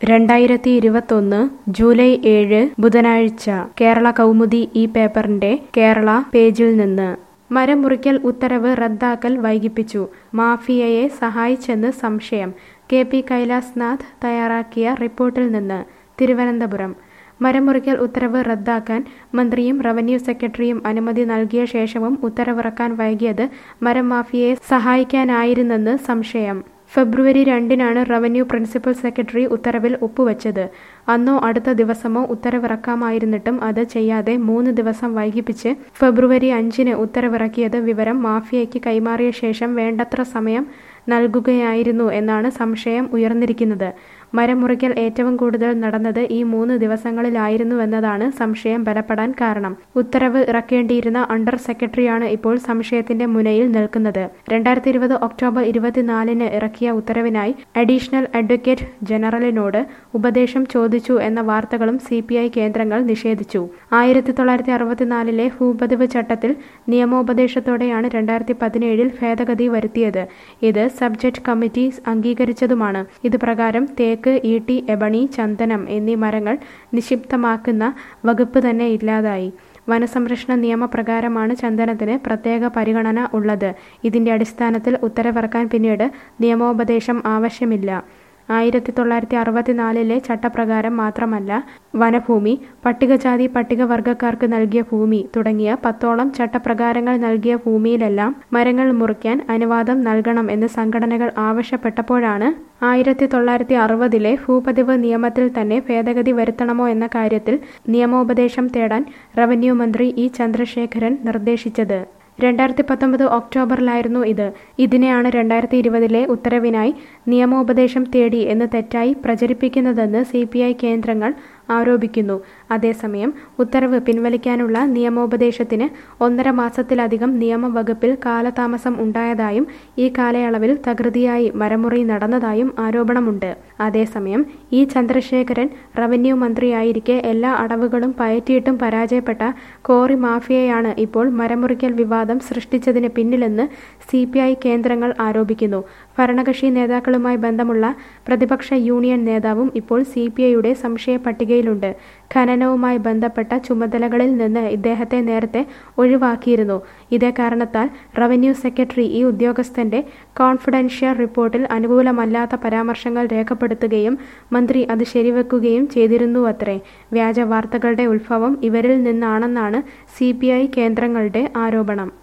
രണ്ടായിരത്തി ഇരുപത്തൊന്ന് ജൂലൈ ഏഴ് ബുധനാഴ്ച കേരള കൗമുദി ഈ പേപ്പറിന്റെ കേരള പേജിൽ നിന്ന് മരം മുറിക്കൽ ഉത്തരവ് റദ്ദാക്കൽ വൈകിപ്പിച്ചു മാഫിയയെ സഹായിച്ചെന്ന് സംശയം കെ പി കൈലാസ്നാഥ് തയ്യാറാക്കിയ റിപ്പോർട്ടിൽ നിന്ന് തിരുവനന്തപുരം മരം മുറിക്കൽ ഉത്തരവ് റദ്ദാക്കാൻ മന്ത്രിയും റവന്യൂ സെക്രട്ടറിയും അനുമതി നൽകിയ ശേഷവും ഉത്തരവിറക്കാൻ വൈകിയത് മരം മാഫിയയെ സഹായിക്കാനായിരുന്നെന്ന് സംശയം ഫെബ്രുവരി രണ്ടിനാണ് റവന്യൂ പ്രിൻസിപ്പൽ സെക്രട്ടറി ഉത്തരവിൽ ഒപ്പുവെച്ചത് അന്നോ അടുത്ത ദിവസമോ ഉത്തരവിറക്കാമായിരുന്നിട്ടും അത് ചെയ്യാതെ മൂന്ന് ദിവസം വൈകിപ്പിച്ച് ഫെബ്രുവരി അഞ്ചിന് ഉത്തരവിറക്കിയത് വിവരം മാഫിയയ്ക്ക് കൈമാറിയ ശേഷം വേണ്ടത്ര സമയം നൽകുകയായിരുന്നു എന്നാണ് സംശയം ഉയർന്നിരിക്കുന്നത് മരം മുറിക്കൽ ഏറ്റവും കൂടുതൽ നടന്നത് ഈ മൂന്ന് ദിവസങ്ങളിലായിരുന്നുവെന്നതാണ് സംശയം ബലപ്പെടാൻ കാരണം ഉത്തരവ് ഇറക്കേണ്ടിയിരുന്ന അണ്ടർ സെക്രട്ടറിയാണ് ഇപ്പോൾ സംശയത്തിന്റെ മുനയിൽ നിൽക്കുന്നത് രണ്ടായിരത്തി ഇരുപത് ഒക്ടോബർ ഇരുപത്തിനാലിന് ഇറക്കിയ ഉത്തരവിനായി അഡീഷണൽ അഡ്വക്കേറ്റ് ജനറലിനോട് ഉപദേശം ചോദിച്ചു എന്ന വാർത്തകളും സി പി ഐ കേന്ദ്രങ്ങൾ നിഷേധിച്ചു ആയിരത്തി തൊള്ളായിരത്തി അറുപത്തിനാലിലെ ഭൂപതിവ് ചട്ടത്തിൽ നിയമോപദേശത്തോടെയാണ് രണ്ടായിരത്തി പതിനേഴിൽ ഭേദഗതി വരുത്തിയത് ഇത് സബ്ജക്ട് കമ്മിറ്റി അംഗീകരിച്ചതുമാണ് ഇത് പ്രകാരം തേക്ക് ഈട്ടി എബണി ചന്ദനം എന്നീ മരങ്ങൾ നിക്ഷിപ്തമാക്കുന്ന വകുപ്പ് തന്നെ ഇല്ലാതായി വനസംരക്ഷണ നിയമപ്രകാരമാണ് ചന്ദനത്തിന് പ്രത്യേക പരിഗണന ഉള്ളത് ഇതിന്റെ അടിസ്ഥാനത്തിൽ ഉത്തരവിറക്കാൻ പിന്നീട് നിയമോപദേശം ആവശ്യമില്ല ആയിരത്തി തൊള്ളായിരത്തി അറുപത്തിനാലിലെ ചട്ടപ്രകാരം മാത്രമല്ല വനഭൂമി പട്ടികജാതി പട്ടികവർഗക്കാർക്ക് നൽകിയ ഭൂമി തുടങ്ങിയ പത്തോളം ചട്ടപ്രകാരങ്ങൾ നൽകിയ ഭൂമിയിലെല്ലാം മരങ്ങൾ മുറിക്കാൻ അനുവാദം നൽകണം എന്ന് സംഘടനകൾ ആവശ്യപ്പെട്ടപ്പോഴാണ് ആയിരത്തി തൊള്ളായിരത്തി അറുപതിലെ ഭൂപതിവ് നിയമത്തിൽ തന്നെ ഭേദഗതി വരുത്തണമോ എന്ന കാര്യത്തിൽ നിയമോപദേശം തേടാൻ റവന്യൂ മന്ത്രി ഇ ചന്ദ്രശേഖരൻ നിർദ്ദേശിച്ചത് രണ്ടായിരത്തി പത്തൊമ്പത് ഒക്ടോബറിലായിരുന്നു ഇത് ഇതിനെയാണ് രണ്ടായിരത്തി ഇരുപതിലെ ഉത്തരവിനായി നിയമോപദേശം തേടി എന്ന് തെറ്റായി പ്രചരിപ്പിക്കുന്നതെന്ന് സി പി ഐ കേന്ദ്രങ്ങൾ ആരോപിക്കുന്നു അതേസമയം ഉത്തരവ് പിൻവലിക്കാനുള്ള നിയമോപദേശത്തിന് ഒന്നര മാസത്തിലധികം നിയമവകുപ്പിൽ കാലതാമസം ഉണ്ടായതായും ഈ കാലയളവിൽ തകൃതിയായി മരമുറി നടന്നതായും ആരോപണമുണ്ട് അതേസമയം ഇ ചന്ദ്രശേഖരൻ റവന്യൂ മന്ത്രിയായിരിക്കെ എല്ലാ അടവുകളും പയറ്റിയിട്ടും പരാജയപ്പെട്ട കോറി മാഫിയയാണ് ഇപ്പോൾ മരമുറിക്കൽ വിവാദം സൃഷ്ടിച്ചതിന് പിന്നിലെന്ന് സി പി ഐ കേന്ദ്രങ്ങൾ ആരോപിക്കുന്നു ഭരണകക്ഷി നേതാക്കളുമായി ബന്ധമുള്ള പ്രതിപക്ഷ യൂണിയൻ നേതാവും ഇപ്പോൾ സി പി ഐയുടെ സംശയ പട്ടികയിലുണ്ട് ഖനനവുമായി ബന്ധപ്പെട്ട ചുമതലകളിൽ നിന്ന് ഇദ്ദേഹത്തെ നേരത്തെ ഒഴിവാക്കിയിരുന്നു ഇതേ കാരണത്താൽ റവന്യൂ സെക്രട്ടറി ഈ ഉദ്യോഗസ്ഥന്റെ കോൺഫിഡൻഷ്യൽ റിപ്പോർട്ടിൽ അനുകൂലമല്ലാത്ത പരാമർശങ്ങൾ രേഖപ്പെടുത്തുകയും മന്ത്രി അത് ശരിവെക്കുകയും ചെയ്തിരുന്നുവത്രേ വ്യാജ വാർത്തകളുടെ ഉത്ഭവം ഇവരിൽ നിന്നാണെന്നാണ് സി കേന്ദ്രങ്ങളുടെ ആരോപണം